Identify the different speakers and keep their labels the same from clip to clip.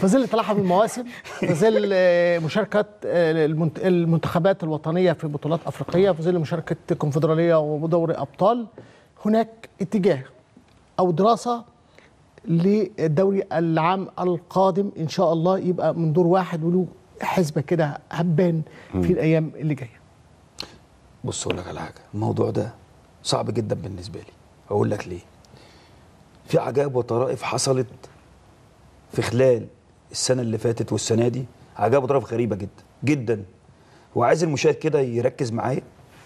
Speaker 1: في ظل تلاحم المواسم في ظل آه، مشاركه آه، المنت- المنتخبات الوطنيه في بطولات افريقيه في ظل مشاركه الكونفدراليه ودوري ابطال هناك اتجاه او دراسه للدوري العام القادم ان شاء الله يبقى من دور واحد وله حسبه كده هبان في الايام اللي جايه
Speaker 2: بص اقول لك على حاجه الموضوع ده صعب جدا بالنسبه لي اقول لك ليه في عجائب وطرائف حصلت في خلال السنه اللي فاتت والسنه دي عجائب وطرائف غريبه جدا جدا وعايز المشاهد كده يركز معايا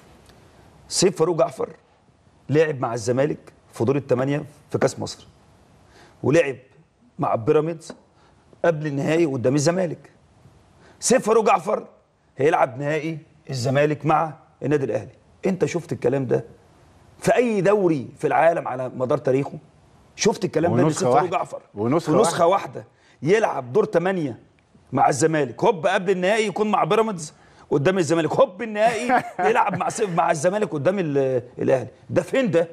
Speaker 2: سيف فاروق جعفر لعب مع الزمالك في دور الثمانيه في كاس مصر ولعب مع بيراميدز قبل النهائي قدام الزمالك سيف فاروق جعفر هيلعب نهائي الزمالك مع النادي الاهلي انت شفت الكلام ده في اي دوري في العالم على مدار تاريخه شفت الكلام ده
Speaker 3: ونسخة
Speaker 2: لسيف فاروق
Speaker 3: واحدة.
Speaker 2: جعفر
Speaker 3: ونسخة
Speaker 2: في نسخه واحده يلعب دور 8 مع الزمالك هوب قبل النهائي يكون مع بيراميدز قدام الزمالك هوب النهائي يلعب مع سيف مع الزمالك قدام ال- الاهلي ده فين ده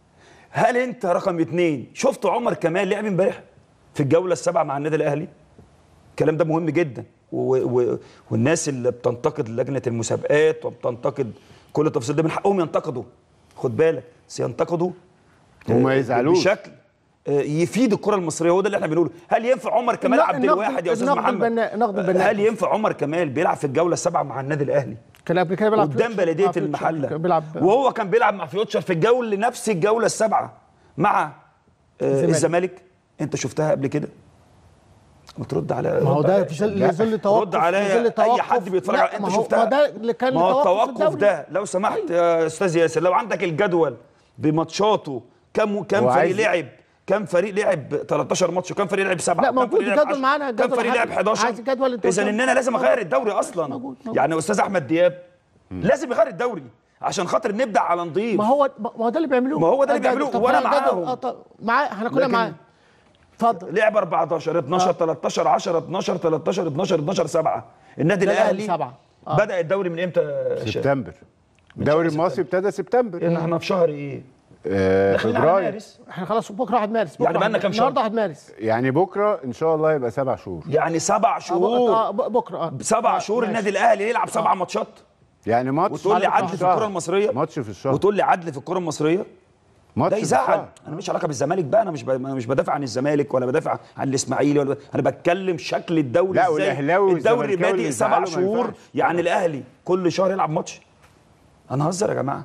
Speaker 2: هل انت رقم اتنين شفت عمر كمال لعب امبارح في الجوله السابعه مع النادي الاهلي الكلام ده مهم جدا و و والناس اللي بتنتقد لجنه المسابقات وبتنتقد كل التفاصيل ده من حقهم ينتقدوا خد بالك بس ينتقدوا
Speaker 3: وما
Speaker 2: آه،
Speaker 3: يزعلوش.
Speaker 2: بشكل آه، يفيد الكره المصريه هو ده اللي احنا بنقوله هل ينفع عمر كمال
Speaker 1: النقد-
Speaker 2: عبد الواحد يا استاذ
Speaker 1: النقد
Speaker 2: محمد
Speaker 1: البناء- النقد البناء.
Speaker 2: هل ينفع عمر كمال بيلعب في الجوله السابعه مع النادي الاهلي
Speaker 1: كان قبل كده بيلعب
Speaker 2: قدام
Speaker 1: فيوتشر.
Speaker 2: بلديه
Speaker 1: مع فيوتشر.
Speaker 2: المحله
Speaker 1: كان بيلعب
Speaker 2: وهو كان بيلعب مع فيوتشر في الجوله نفس الجوله السابعه مع آه،
Speaker 1: الزمالك.
Speaker 2: الزمالك انت شفتها قبل كده وترد على
Speaker 1: ما هو
Speaker 2: رد
Speaker 1: ده
Speaker 2: على-
Speaker 1: في ظل
Speaker 2: لا.
Speaker 1: ظل توقف
Speaker 2: رد عليا
Speaker 1: في ظل
Speaker 2: اي
Speaker 1: توقف.
Speaker 2: حد بيتفرج
Speaker 1: لا،
Speaker 2: على انت
Speaker 1: ما هو-
Speaker 2: شفتها
Speaker 1: ما ده اللي كان
Speaker 2: ما هو
Speaker 1: توقف
Speaker 2: التوقف
Speaker 1: الدوري.
Speaker 2: ده لو سمحت يا استاذ ياسر لو عندك الجدول بماتشاته كم كم
Speaker 3: هو
Speaker 2: فريق
Speaker 3: عايز-
Speaker 2: لعب كم فريق لعب 13 ماتش وكم فريق لعب سبعه
Speaker 1: لا،
Speaker 2: وكم
Speaker 1: موجود
Speaker 2: فريق لعب
Speaker 1: الجدول
Speaker 2: 10
Speaker 1: معانا،
Speaker 2: كم
Speaker 1: الجدول
Speaker 2: فريق لعب
Speaker 1: عايز-
Speaker 2: 11
Speaker 1: عايز الجدول اللي
Speaker 2: اذا
Speaker 1: أنت
Speaker 2: ان انا لازم اغير الدوري اصلا
Speaker 1: موجود، موجود.
Speaker 2: يعني استاذ احمد دياب لازم يغير الدوري عشان خاطر نبدا على نضيف
Speaker 1: ما هو ما هو ده اللي بيعملوه
Speaker 2: ما هو ده اللي
Speaker 1: الجدول.
Speaker 2: بيعملوه،
Speaker 1: طب
Speaker 2: وأنا
Speaker 1: ما الجدول-
Speaker 2: معاهم.
Speaker 1: اه طب معاه احنا كلنا
Speaker 2: لكن-
Speaker 1: معاه اتفضل
Speaker 2: لعب 14 12 13 10 12 13 12 12 7 النادي
Speaker 1: ده الأهلي
Speaker 2: الاهلي
Speaker 1: سبعة. آه.
Speaker 2: بدا الدوري من امتى يا شباب؟
Speaker 3: سبتمبر الدوري المصري ابتدى سبتمبر
Speaker 2: ان احنا في شهر ايه
Speaker 3: آه
Speaker 2: داخلين على
Speaker 3: فبراير
Speaker 2: مارس
Speaker 1: احنا خلاص بكره 1 مارس بكرة
Speaker 2: يعني بقالنا
Speaker 1: واحد-
Speaker 2: كام شهر؟
Speaker 1: النهارده 1 مارس
Speaker 3: يعني بكره ان شاء الله يبقى سبع شهور
Speaker 2: يعني سبع
Speaker 1: آه،
Speaker 2: شهور
Speaker 1: ب- بكره اه
Speaker 2: سبع
Speaker 1: آه،
Speaker 2: شهور
Speaker 1: ماشي.
Speaker 2: النادي الاهلي يلعب سبع ماتشات
Speaker 3: يعني ماتش
Speaker 2: وتقول لي
Speaker 3: في
Speaker 2: عدل في
Speaker 3: الشهر.
Speaker 2: الكره المصريه
Speaker 3: ماتش في الشهر
Speaker 2: وتقول لي عدل في الكره المصريه
Speaker 3: ماتش
Speaker 2: ده
Speaker 3: في
Speaker 2: يزعل
Speaker 3: الشهر.
Speaker 2: انا مش علاقه بالزمالك بقى انا مش ب... أنا مش بدافع عن الزمالك ولا بدافع عن الاسماعيلي ولا انا بتكلم شكل الدوري
Speaker 3: لا،
Speaker 2: ازاي
Speaker 3: والأهلاوي
Speaker 2: الدوري
Speaker 3: والزملكاوي
Speaker 2: بادئ
Speaker 3: اللي
Speaker 2: سبع
Speaker 3: يزعلوا ما
Speaker 2: شهور
Speaker 3: ينفعش.
Speaker 2: يعني الاهلي كل شهر يلعب ماتش انا هزر يا جماعه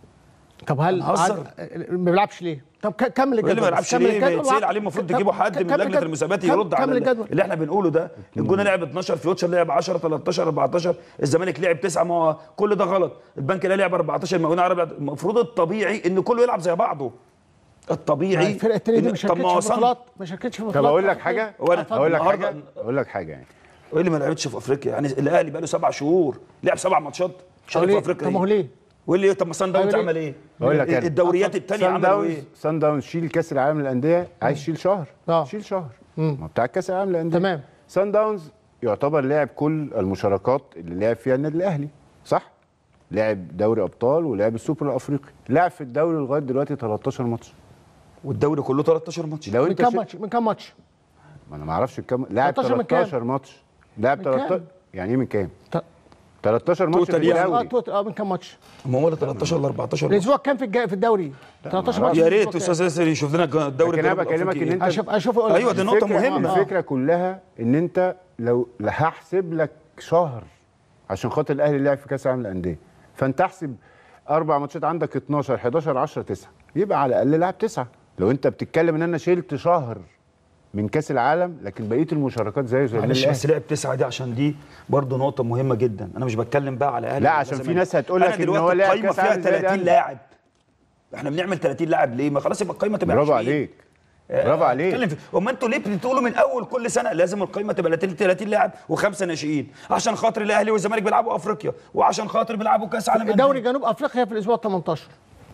Speaker 1: طب هل
Speaker 2: هنهزر.
Speaker 1: عاد- ما بيلعبش ليه؟ طب ك- كمل الجدول
Speaker 2: اللي ما يلعبش
Speaker 1: كمل
Speaker 2: ليه
Speaker 1: الجدول
Speaker 2: يتسال
Speaker 1: وع-
Speaker 2: عليه المفروض
Speaker 1: كم-
Speaker 2: تجيبوا حد من
Speaker 1: كمل
Speaker 2: لجنه
Speaker 1: الجدول.
Speaker 2: المسابقات
Speaker 1: كم-
Speaker 2: يرد على
Speaker 1: كمل
Speaker 2: ال-
Speaker 1: الجدول
Speaker 2: اللي احنا بنقوله ده الجونه لعب 12 فيوتشر لعب 10 13 14 الزمالك لعب 9 ما هو كل ده غلط البنك الاهلي لعب 14 المقاولين العرب لعب- المفروض الطبيعي ان كله يلعب زي بعضه الطبيعي
Speaker 1: الفرقه التانيه دي
Speaker 2: إن-
Speaker 1: ما
Speaker 2: طب ما
Speaker 1: شاركتش
Speaker 2: هو
Speaker 1: في
Speaker 2: صن-
Speaker 1: بطولات ما شاركتش في
Speaker 3: طب
Speaker 1: بطولات
Speaker 3: اقول لك حاجه
Speaker 2: هو أنا-
Speaker 3: اقول لك
Speaker 2: النهاردة-
Speaker 3: حاجه اقول لك حاجه يعني
Speaker 2: وايه اللي ما لعبتش في افريقيا يعني الاهلي بقى له سبع شهور لعب سبع ماتشات شارك في افريقيا
Speaker 1: طب ما هو
Speaker 2: إيه؟
Speaker 1: ليه؟
Speaker 2: واللي إيه؟ طب ما سان داونز
Speaker 1: أيوة ليه؟
Speaker 2: عمل ايه؟
Speaker 3: أقول لك أنا.
Speaker 2: الدوريات الثانيه
Speaker 3: سان
Speaker 2: عملوا ايه؟
Speaker 3: داونز سان داونز شيل كاس العالم للانديه عايز شيل شهر
Speaker 1: آه.
Speaker 3: شيل شهر ما بتاع كاس العالم للانديه
Speaker 1: تمام.
Speaker 3: سان داونز يعتبر لاعب كل المشاركات اللي لعب فيها النادي الاهلي صح لعب دوري ابطال ولعب السوبر الافريقي لعب في الدوري لغايه دلوقتي 13 ماتش
Speaker 2: والدوري كله 13 ماتش
Speaker 3: لو
Speaker 1: من
Speaker 3: انت
Speaker 1: كام
Speaker 3: شل...
Speaker 1: ماتش من كام ماتش؟
Speaker 3: ما انا ما اعرفش كام لاعب
Speaker 1: 13 من كام؟
Speaker 3: 13 ماتش لاعب
Speaker 1: من كام؟
Speaker 3: 13 يعني ايه من كام
Speaker 1: ت-
Speaker 3: 13 ماتش في
Speaker 2: توتال يعني.
Speaker 1: اه
Speaker 3: الدوري
Speaker 1: توتال اه من كام ماتش؟
Speaker 2: ما هو ولا 13 ولا 14 ماتش
Speaker 1: الاسبوع كام في الجا- في الدوري؟ 13 ماتش
Speaker 2: يا
Speaker 1: في
Speaker 2: ريت
Speaker 1: الأسبوع
Speaker 2: استاذ ياسر يشوف لنا الدوري
Speaker 3: لكن انا
Speaker 2: الجنوب
Speaker 3: بكلمك
Speaker 2: الأفريقي
Speaker 3: ان
Speaker 2: إيه.
Speaker 3: انت
Speaker 1: اشوف اشوف اقول لك.
Speaker 2: أيوة، دي نقطة
Speaker 3: الفكرة-
Speaker 2: مهمة.
Speaker 3: الفكره كلها ان انت لو هحسب لك شهر عشان خاطر الاهلي لعب في كاس العالم للانديه فانت احسب اربع ماتشات عندك 12 11 10 9 يبقى على الاقل لعب تسعه لو انت بتتكلم ان انا شلت شهر من كاس العالم لكن بقيه المشاركات زي زي
Speaker 2: معلش
Speaker 3: الأهلي.
Speaker 2: بس لعب تسعه دي عشان دي برضه نقطه مهمه جدا انا مش بتكلم بقى على اهلي
Speaker 3: لا،
Speaker 2: ولا
Speaker 3: عشان في
Speaker 2: زمالك.
Speaker 3: ناس هتقول
Speaker 2: أنا
Speaker 3: لك إن
Speaker 2: دلوقتي
Speaker 3: هو لاعب
Speaker 2: القايمه
Speaker 3: كأس
Speaker 2: فيها
Speaker 3: عالم زي
Speaker 2: 30
Speaker 3: الأهلي.
Speaker 2: لاعب احنا بنعمل 30 لاعب ليه ما خلاص يبقى القايمه تبقى
Speaker 3: برافو
Speaker 2: 20.
Speaker 3: عليك برافو عليك
Speaker 2: اتكلم في امال انتوا ليه بتقولوا من اول كل سنه لازم القايمه تبقى 30 30 لاعب وخمسه ناشئين عشان خاطر الاهلي والزمالك بيلعبوا افريقيا وعشان خاطر بيلعبوا كاس عالم
Speaker 1: دوري
Speaker 2: أندية.
Speaker 1: جنوب افريقيا في الاسبوع 18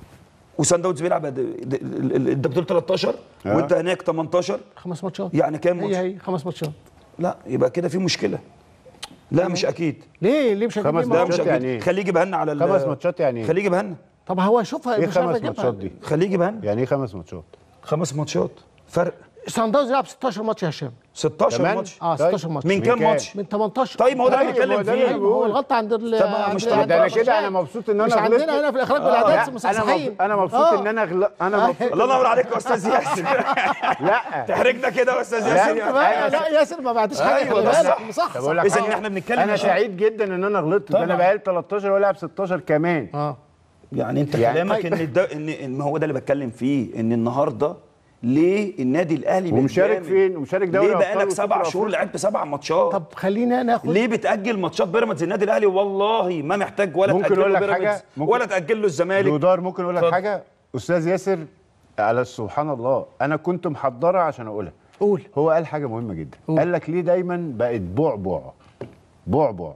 Speaker 2: وسان داونز بيلعب د- د- ال- ال- انت بتقول 13
Speaker 3: آه.
Speaker 2: وانت هناك 18
Speaker 1: خمس ماتشات
Speaker 2: يعني كام ماتش؟
Speaker 1: هي هي خمس ماتشات
Speaker 2: لا يبقى كده في مشكله لا مش اكيد
Speaker 1: ليه ليه مش هتجيب
Speaker 3: خمس
Speaker 1: ليه؟ ما
Speaker 2: لا
Speaker 1: هو-
Speaker 2: مش
Speaker 3: ماتشات
Speaker 2: اكيد
Speaker 3: يعني إيه؟
Speaker 2: خليه يجيبها لنا على ال-
Speaker 3: خمس ماتشات يعني إيه؟
Speaker 2: خليه يجيبها لنا
Speaker 1: طب هو شوفها
Speaker 3: ايه
Speaker 1: مش عارف
Speaker 3: خمس
Speaker 1: يجيبها.
Speaker 3: ماتشات دي
Speaker 2: خليه يجيبها لنا
Speaker 3: يعني ايه خمس ماتشات
Speaker 2: خمس ماتشات فرق
Speaker 1: سان داونز لعب 16 ماتش يا هشام
Speaker 2: 16
Speaker 3: كمان؟
Speaker 2: ماتش
Speaker 1: اه
Speaker 3: طيب.
Speaker 1: 16 ماتش
Speaker 2: من كام
Speaker 3: كام؟
Speaker 2: ماتش
Speaker 1: من 18
Speaker 2: طيب ما هو ده اللي
Speaker 3: طيب،
Speaker 2: بنتكلم
Speaker 3: هو ده اللي
Speaker 2: فيه
Speaker 3: أنا
Speaker 1: هو الغلطه عند ال
Speaker 2: طب أنا مش
Speaker 1: عند-
Speaker 2: طبيعي.
Speaker 3: ده انا
Speaker 1: عند
Speaker 3: كده انا
Speaker 1: الشاشات.
Speaker 3: مبسوط ان انا
Speaker 1: مش
Speaker 3: غلطت
Speaker 1: عندنا هنا في الاخراج
Speaker 3: لا،
Speaker 1: والاعداد
Speaker 3: انا
Speaker 1: مصحصحين
Speaker 3: مبسوط- انا مبسوط
Speaker 1: آه.
Speaker 3: ان انا غل... انا مبسوط
Speaker 2: الله ينور عليك يا استاذ ياسر
Speaker 3: لا
Speaker 2: تحرجنا كده يا استاذ
Speaker 3: لا.
Speaker 2: ياسر
Speaker 1: شفت
Speaker 2: يعني.
Speaker 1: بقى؟ لا ياسر ما بعتش حاجه
Speaker 2: أيوة،
Speaker 1: خلي
Speaker 2: بس-
Speaker 1: بالك مصحصح
Speaker 3: طب أقول لك
Speaker 2: إذا
Speaker 3: حاجة.
Speaker 2: إحنا بنتكلم
Speaker 3: انا
Speaker 2: عشان-
Speaker 3: سعيد جدا ان انا غلطت ده انا
Speaker 2: طبعا.
Speaker 3: بقالي 13 ولاعب 16 كمان
Speaker 1: اه
Speaker 2: يعني انت
Speaker 3: يعني-
Speaker 2: كلامك ان الد... ان ان هو ده اللي بتكلم فيه ان النهارده ليه النادي الاهلي بقى
Speaker 3: ومشارك
Speaker 2: جامد؟
Speaker 3: فين؟ ومشارك دوري
Speaker 2: ليه
Speaker 3: أبطال
Speaker 2: بقالك
Speaker 3: وسوبر
Speaker 2: سبع شهور
Speaker 3: أفريقيا؟
Speaker 2: لعبت سبع ماتشات
Speaker 1: طب خلينا ناخد
Speaker 2: ليه بتاجل ماتشات بيراميدز النادي الاهلي والله ما محتاج ولا
Speaker 3: ممكن
Speaker 2: تاجل
Speaker 3: أقول
Speaker 2: له
Speaker 3: لك حاجة؟
Speaker 2: بيراميدز
Speaker 3: ممكن-
Speaker 2: ولا تاجل له الزمالك
Speaker 3: دودار ممكن اقول لك
Speaker 2: اتفضل.
Speaker 3: حاجه استاذ ياسر على سبحان الله انا كنت محضرها عشان اقولها
Speaker 1: قول
Speaker 3: هو قال حاجه مهمه جدا
Speaker 1: قول.
Speaker 3: قال لك ليه دايما بقت بعبع بعبع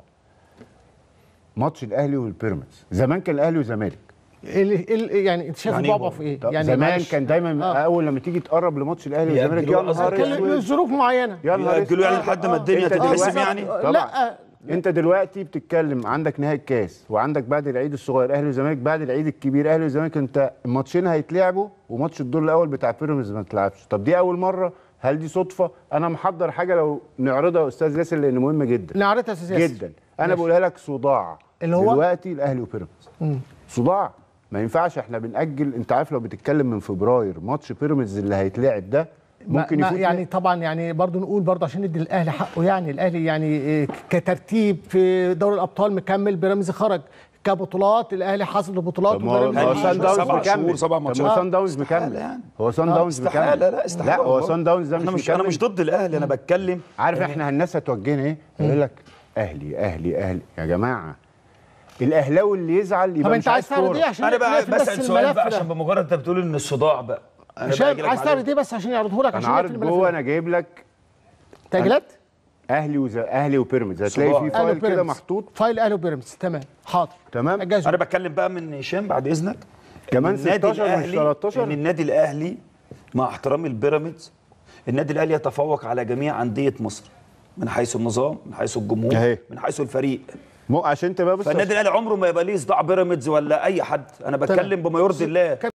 Speaker 3: ماتش الاهلي والبيراميدز زمان كان الاهلي والزمالك
Speaker 1: ال ال يعني انت شايف
Speaker 2: يعني
Speaker 1: البعبع
Speaker 2: هو-
Speaker 1: في ايه؟
Speaker 3: طب
Speaker 1: يعني
Speaker 3: زمان
Speaker 1: معلش.
Speaker 3: كان دايما
Speaker 1: آه.
Speaker 3: اول لما تيجي تقرب لماتش الاهلي والزمالك
Speaker 2: يأجلوه
Speaker 3: يا
Speaker 2: قصدك
Speaker 3: نهار
Speaker 2: يعني؟
Speaker 1: كان
Speaker 3: اسود
Speaker 1: ظروف معينه
Speaker 3: يا نهار
Speaker 2: يأجلوه يعني
Speaker 3: اسود
Speaker 2: لحد ما الدنيا
Speaker 3: أنت
Speaker 2: تتحسم
Speaker 3: دلوقتي-
Speaker 2: يعني
Speaker 3: طبعا.
Speaker 1: لا
Speaker 3: انت دلوقتي بتتكلم عندك نهائي الكاس وعندك بعد العيد الصغير اهلي والزمالك بعد العيد الكبير اهلي والزمالك انت الماتشين هيتلعبوا وماتش الدور الاول بتاع بيراميدز ما اتلعبش طب دي اول مره هل دي صدفه انا محضر حاجه لو نعرضها يا استاذ ياسر لان مهمه جدا
Speaker 1: نعرضها يا استاذ ياسر.
Speaker 3: جدا انا
Speaker 1: ماشي.
Speaker 3: بقولها لك صداع
Speaker 1: اللي هو؟
Speaker 3: دلوقتي الاهلي وبيراميدز صداع ما ينفعش احنا بنأجل انت عارف لو بتتكلم من فبراير ماتش بيراميدز اللي هيتلعب ده ممكن
Speaker 1: ما
Speaker 3: يفوت
Speaker 1: يعني طبعا يعني برضو نقول برضو عشان ندي الاهلي حقه يعني الاهلي يعني إيه، كترتيب في دوري الابطال مكمل بيراميدز خرج كبطولات الاهلي حصل بطولات
Speaker 3: طب ما هو
Speaker 1: وبيراميدز
Speaker 3: ما هو
Speaker 2: يعني
Speaker 3: سان داونز
Speaker 2: سبع شهور،
Speaker 3: مكمل
Speaker 2: سبع
Speaker 3: طب ما
Speaker 2: ماتشات.
Speaker 3: هو سان داونز
Speaker 2: استحالة
Speaker 3: مكمل
Speaker 2: يعني.
Speaker 3: هو سان
Speaker 1: آه،
Speaker 3: داونز مكمل
Speaker 2: استحاله لا استحاله
Speaker 3: لا هو
Speaker 2: والله.
Speaker 3: سان داونز ده
Speaker 2: انا
Speaker 3: مش
Speaker 2: مش انا
Speaker 3: مكمل.
Speaker 2: مش ضد الاهلي انا بتكلم
Speaker 3: عارف احنا الناس هتوجهنا ايه؟ يقول لك اهلي اهلي اهلي يا جماعه الاهلاوي اللي يزعل
Speaker 1: طب
Speaker 3: يبقى
Speaker 1: انت
Speaker 3: مش
Speaker 1: عايز
Speaker 3: عايز
Speaker 1: تعرض ايه
Speaker 3: كوره
Speaker 1: عشان
Speaker 2: انا بقى
Speaker 1: نقفل بس
Speaker 2: بسال سؤال
Speaker 1: الملف
Speaker 2: بقى
Speaker 1: ده؟
Speaker 2: عشان بمجرد انت بتقول ان الصداع بقى انا
Speaker 1: هشام
Speaker 2: باجي لك
Speaker 1: عايز
Speaker 2: معلش.
Speaker 1: تعرض ايه بس عشان يعرضه لك
Speaker 3: انا
Speaker 1: عشان
Speaker 3: عارف
Speaker 1: نقفل الملف
Speaker 3: جوه
Speaker 1: ده.
Speaker 3: انا جايب لك
Speaker 1: تأجيلات
Speaker 3: اهلي وز... اهلي وبيراميدز هتلاقي
Speaker 2: صداع.
Speaker 3: في
Speaker 1: اهلي
Speaker 3: فايل كده
Speaker 1: وبيراميدز.
Speaker 3: محطوط
Speaker 1: فايل اهلي وبيراميدز تمام حاضر
Speaker 3: تمام
Speaker 1: اجازوا
Speaker 2: انا بتكلم بقى من هشام بعد اذنك
Speaker 3: كمان
Speaker 2: إن النادي
Speaker 3: 16 مش
Speaker 2: الأهلي-
Speaker 3: 13
Speaker 2: ان النادي الاهلي مع احترامي البيراميدز النادي الاهلي يتفوق على جميع انديه مصر من حيث النظام من حيث الجمهور
Speaker 3: أهي.
Speaker 2: من حيث الفريق
Speaker 3: مو عشان تبقى بص
Speaker 2: فالنادي الاهلي عمره ما يبقى ليه صداع بيراميدز ولا اي حد انا بتكلم بما يرضي الله